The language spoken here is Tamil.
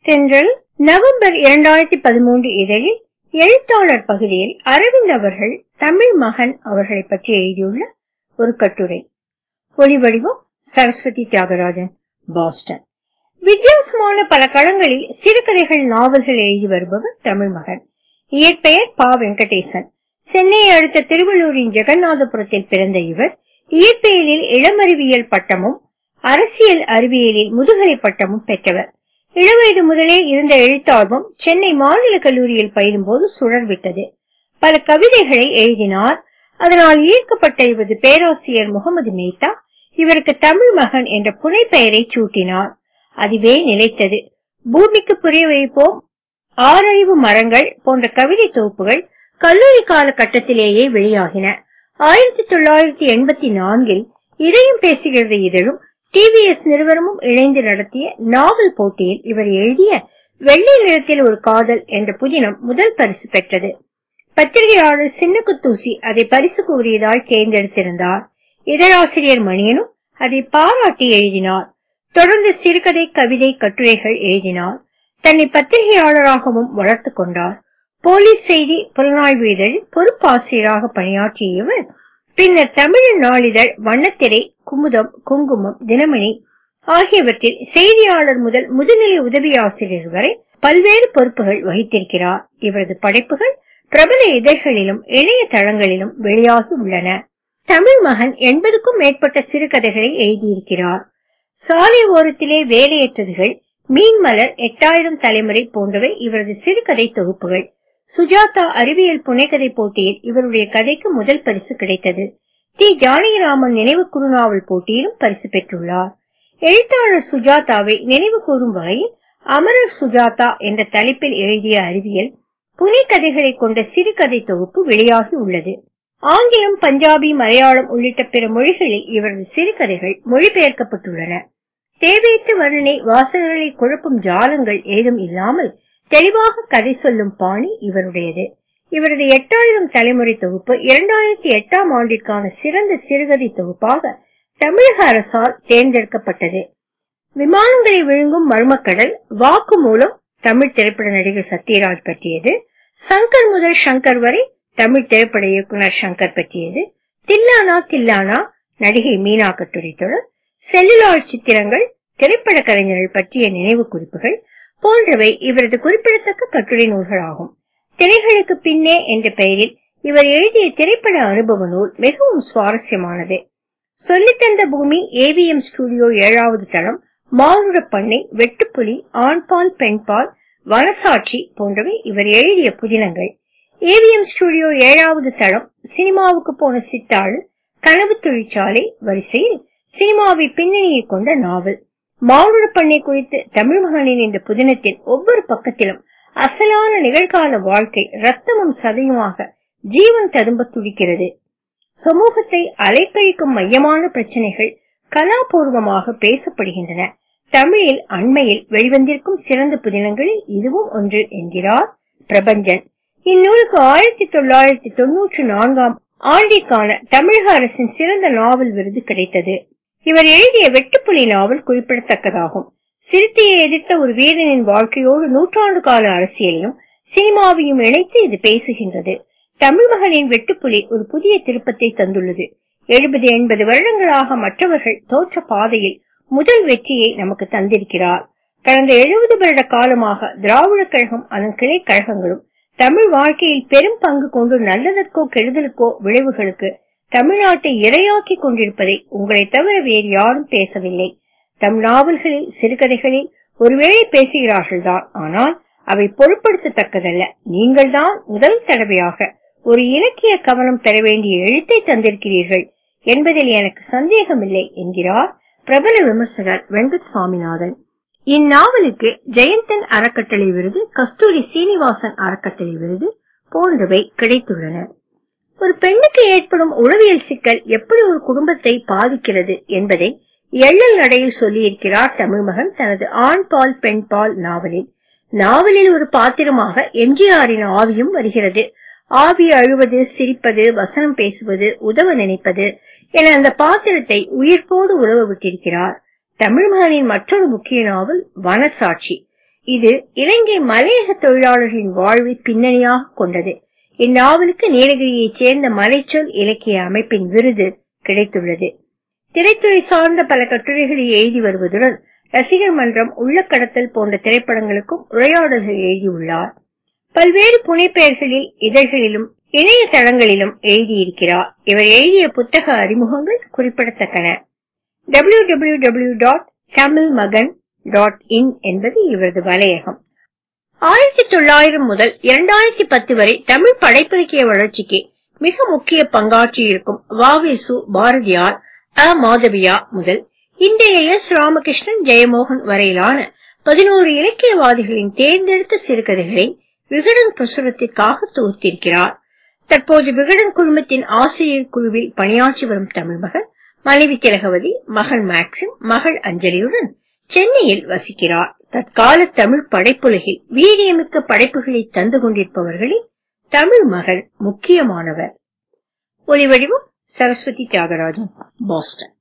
தென்றல் நவம்பர் இரண்டாயிரத்தி பதிமூன்று இதழில் எழுத்தாளர் பகுதியில் அரவிந்த் அவர்கள் தமிழ் மகன் அவர்களை பற்றி எழுதியுள்ள ஒரு கட்டுரை ஒலிவடிவம் சரஸ்வதி தியாகராஜன் பாஸ்டன் வித்தியாசமான பல களங்களில் சிறுகதைகள் நாவல்கள் எழுதி வருபவர் தமிழ் மகன் இயற்பெயர் பா வெங்கடேசன் சென்னையை அடுத்த திருவள்ளூரின் ஜெகநாதபுரத்தில் பிறந்த இவர் இயற்பியலில் இளமறிவியல் பட்டமும் அரசியல் அறிவியலில் முதுகலை பட்டமும் பெற்றவர் இளவயது முதலே இருந்த எழுத்தார்வம் சென்னை மாநில கல்லூரியில் பயிலும் போது சுழர்விட்டது பல கவிதைகளை எழுதினார் அதனால் ஈர்க்கப்பட்ட இவரது பேராசிரியர் முகமது மேத்தா இவருக்கு தமிழ் மகன் என்ற புனைப்பெயரை சூட்டினார் அதுவே நிலைத்தது பூமிக்கு புரிய வைப்போம் ஆறறிவு மரங்கள் போன்ற கவிதை தொகுப்புகள் கல்லூரி கால கட்டத்திலேயே வெளியாகின ஆயிரத்தி தொள்ளாயிரத்தி எண்பத்தி நான்கில் இதயம் பேசுகிறது இதழும் டிவிஎஸ் நிறுவனமும் இணைந்து நடத்திய நாவல் போட்டியில் இவர் எழுதிய வெள்ளை நிறத்தில் ஒரு காதல் என்ற புதினம் முதல் பரிசு பெற்றது பத்திரிகையாளர் சின்னக்குத்தூசி அதை பரிசுக்கு உரியதாய் தேர்ந்தெடுத்திருந்தார் இதழாசிரியர் மணியனும் அதை பாராட்டி எழுதினார் தொடர்ந்து சிறுகதை கவிதை கட்டுரைகள் எழுதினார் தன்னை பத்திரிகையாளராகவும் வளர்த்து கொண்டார் போலீஸ் செய்தி புலனாய்வு இதழில் பொறுப்பாசிரியராக பணியாற்றிய இவர் பின்னர் தமிழ் நாளிதழ் வண்ணத்திரை குமுதம் குங்குமம் தினமணி ஆகியவற்றில் செய்தியாளர் முதல் முதுநிலை உதவி ஆசிரியர் வரை பல்வேறு பொறுப்புகள் வகித்திருக்கிறார் இவரது படைப்புகள் பிரபல இதழ்களிலும் இணையதளங்களிலும் வெளியாகி உள்ளன தமிழ் மகன் எண்பதுக்கும் மேற்பட்ட சிறுகதைகளை எழுதியிருக்கிறார் சாலை ஓரத்திலே வேலையற்றதுகள் மீன்மலர் எட்டாயிரம் தலைமுறை போன்றவை இவரது சிறுகதை தொகுப்புகள் சுஜாதா அறிவியல் புனைக்கதை போட்டியில் இவருடைய கதைக்கு முதல் பரிசு கிடைத்தது டி ஜானகிராமன் நினைவு குறுநாவல் போட்டியிலும் பரிசு பெற்றுள்ளார் எழுத்தாளர் சுஜாதாவை நினைவு கூறும் வகையில் அமரர் சுஜாதா என்ற தலைப்பில் எழுதிய அறிவியல் புனைக்கதைகளை கொண்ட சிறுகதை தொகுப்பு வெளியாகி உள்ளது ஆங்கிலம் பஞ்சாபி மலையாளம் உள்ளிட்ட பிற மொழிகளில் இவரது சிறுகதைகள் மொழிபெயர்க்கப்பட்டுள்ளன தேவையற்ற வர்ணனை வாசகர்களை குழப்பும் ஜாலங்கள் ஏதும் இல்லாமல் தெளிவாக கதை சொல்லும் பாணி இவருடையது இவரது எட்டாயிரம் தலைமுறை தொகுப்பு இரண்டாயிரத்தி எட்டாம் ஆண்டிற்கான சிறந்த சிறுகதை தொகுப்பாக தமிழக அரசால் தேர்ந்தெடுக்கப்பட்டது விமானங்களை விழுங்கும் மர்மக்கடல் வாக்கு மூலம் தமிழ் திரைப்பட நடிகர் சத்யராஜ் பற்றியது சங்கர் முதல் சங்கர் வரை தமிழ் திரைப்பட இயக்குனர் சங்கர் பற்றியது தில்லானா தில்லானா நடிகை மீனா கட்டுரை தொடர் செல்லுலார் சித்திரங்கள் திரைப்பட கலைஞர்கள் பற்றிய நினைவு குறிப்புகள் போன்றவை இவரது குறிப்பிடத்தக்க கட்டுரை நூல்களாகும் திரைகளுக்கு பின்னே என்ற பெயரில் இவர் எழுதிய திரைப்பட அனுபவ நூல் மிகவும் சுவாரஸ்யமானது சொல்லித்தந்த பூமி ஏவிஎம் ஸ்டுடியோ ஏழாவது தளம் மானுட பண்ணை வெட்டுப்புலி ஆண்பால் பெண்பால் வனசாட்சி போன்றவை இவர் எழுதிய புதினங்கள் ஏவிஎம் ஸ்டுடியோ ஏழாவது தளம் சினிமாவுக்கு போன சித்தாளு கனவு தொழிற்சாலை வரிசையில் சினிமாவை பின்னணியை கொண்ட நாவல் மானுட பண்ணை குறித்து தமிழ் மகனின் இந்த புதினத்தின் ஒவ்வொரு பக்கத்திலும் அசலான நிகழ்கால வாழ்க்கை ரத்தமும் சதையுமாக ஜீவன் ததும்ப துடிக்கிறது சமூகத்தை அலைக்கழிக்கும் மையமான பிரச்சனைகள் கலாபூர்வமாக பேசப்படுகின்றன தமிழில் அண்மையில் வெளிவந்திருக்கும் சிறந்த புதினங்களில் இதுவும் ஒன்று என்கிறார் பிரபஞ்சன் இந்நூலுக்கு ஆயிரத்தி தொள்ளாயிரத்தி தொன்னூற்றி நான்காம் ஆண்டிற்கான தமிழக அரசின் சிறந்த நாவல் விருது கிடைத்தது இவர் எழுதிய வெட்டுப்புலி நாவல் குறிப்பிடத்தக்கதாகும் சிறுத்தையை எதிர்த்த ஒரு வீரனின் வாழ்க்கையோடு நூற்றாண்டு கால அரசியலையும் சினிமாவையும் இணைத்து இது பேசுகின்றது தமிழ் மகனின் வெட்டுப்புலி ஒரு புதிய திருப்பத்தை தந்துள்ளது எழுபது எண்பது வருடங்களாக மற்றவர்கள் தோற்ற பாதையில் முதல் வெற்றியை நமக்கு தந்திருக்கிறார் கடந்த எழுபது வருட காலமாக திராவிட கழகம் அதன் கிளை கழகங்களும் தமிழ் வாழ்க்கையில் பெரும் பங்கு கொண்டு நல்லதற்கோ கெடுதலுக்கோ விளைவுகளுக்கு தமிழ்நாட்டை இரையாக்கி கொண்டிருப்பதை உங்களை தவிர வேறு யாரும் பேசவில்லை தம் நாவல்களில் சிறுகதைகளில் ஒருவேளை பேசுகிறார்கள் தான் ஆனால் அவை பொருட்படுத்தத்தக்கதல்ல நீங்கள் தான் முதல் தடவையாக ஒரு இலக்கிய கவனம் பெற வேண்டிய எழுத்தை தந்திருக்கிறீர்கள் என்பதில் எனக்கு சந்தேகமில்லை என்கிறார் பிரபல விமர்சகர் வெங்கட் சாமிநாதன் இந்நாவலுக்கு ஜெயந்தன் அறக்கட்டளை விருது கஸ்தூரி சீனிவாசன் அறக்கட்டளை விருது போன்றவை கிடைத்துள்ளன ஒரு பெண்ணுக்கு ஏற்படும் உளவியல் சிக்கல் எப்படி ஒரு குடும்பத்தை பாதிக்கிறது என்பதை எள்ளல் நடையில் சொல்லியிருக்கிறார் தமிழ்மகன் தனது ஆண் பால் பெண் பால் நாவலில் நாவலில் ஒரு பாத்திரமாக எம்ஜிஆரின் ஆவியும் வருகிறது ஆவி அழுவது சிரிப்பது வசனம் பேசுவது உதவ நினைப்பது என அந்த பாத்திரத்தை உயிர்ப்போடு உழவ விட்டிருக்கிறார் தமிழ் மகனின் மற்றொரு முக்கிய நாவல் வனசாட்சி இது இலங்கை மலையக தொழிலாளர்களின் வாழ்வை பின்னணியாக கொண்டது இந்நாவலுக்கு நீலகிரியைச் சேர்ந்த மலைச்சொல் இலக்கிய அமைப்பின் விருது கிடைத்துள்ளது திரைத்துறை சார்ந்த பல கட்டுரைகளை எழுதி வருவதுடன் ரசிகர் மன்றம் உள்ளக்கடத்தல் போன்ற திரைப்படங்களுக்கும் உரையாடல்கள் எழுதியுள்ளார் பல்வேறு புனைப்பெயர்களில் இதழ்களிலும் இணையதளங்களிலும் எழுதியிருக்கிறார் இவர் எழுதிய புத்தக அறிமுகங்கள் குறிப்பிடத்தக்கன W W W dot Tamil Magan dot இன் என்பது இவரது வலையகம் ஆயிரத்தி தொள்ளாயிரம் முதல் இரண்டாயிரத்தி பத்து வரை தமிழ் படைப்பிலக்கிய வளர்ச்சிக்கு மிக முக்கிய பங்காற்றியிருக்கும் வாவேசு பாரதியார் அ மாதவியா முதல் இன்றைய எஸ் ராமகிருஷ்ணன் ஜெயமோகன் வரையிலான பதினோரு இலக்கியவாதிகளின் தேர்ந்தெடுத்த சிறுகதைகளை விகடன் பிரசுரத்திற்காக தொகுத்திருக்கிறார் தற்போது விகடன் குழுமத்தின் ஆசிரியர் குழுவில் பணியாற்றி வரும் தமிழ் மகன் மனைவி திலகவதி மகன் மேக்சிம் மகள் அஞ்சலியுடன் சென்னையில் வசிக்கிறார் தற்கால தமிழ் படைப்புலகில் வீரியமிக்க படைப்புகளை தந்து கொண்டிருப்பவர்களில் தமிழ் மகன் முக்கியமானவர் ஒலிவடிவம் சரஸ்வதி தியாகராஜன் பாஸ்டன்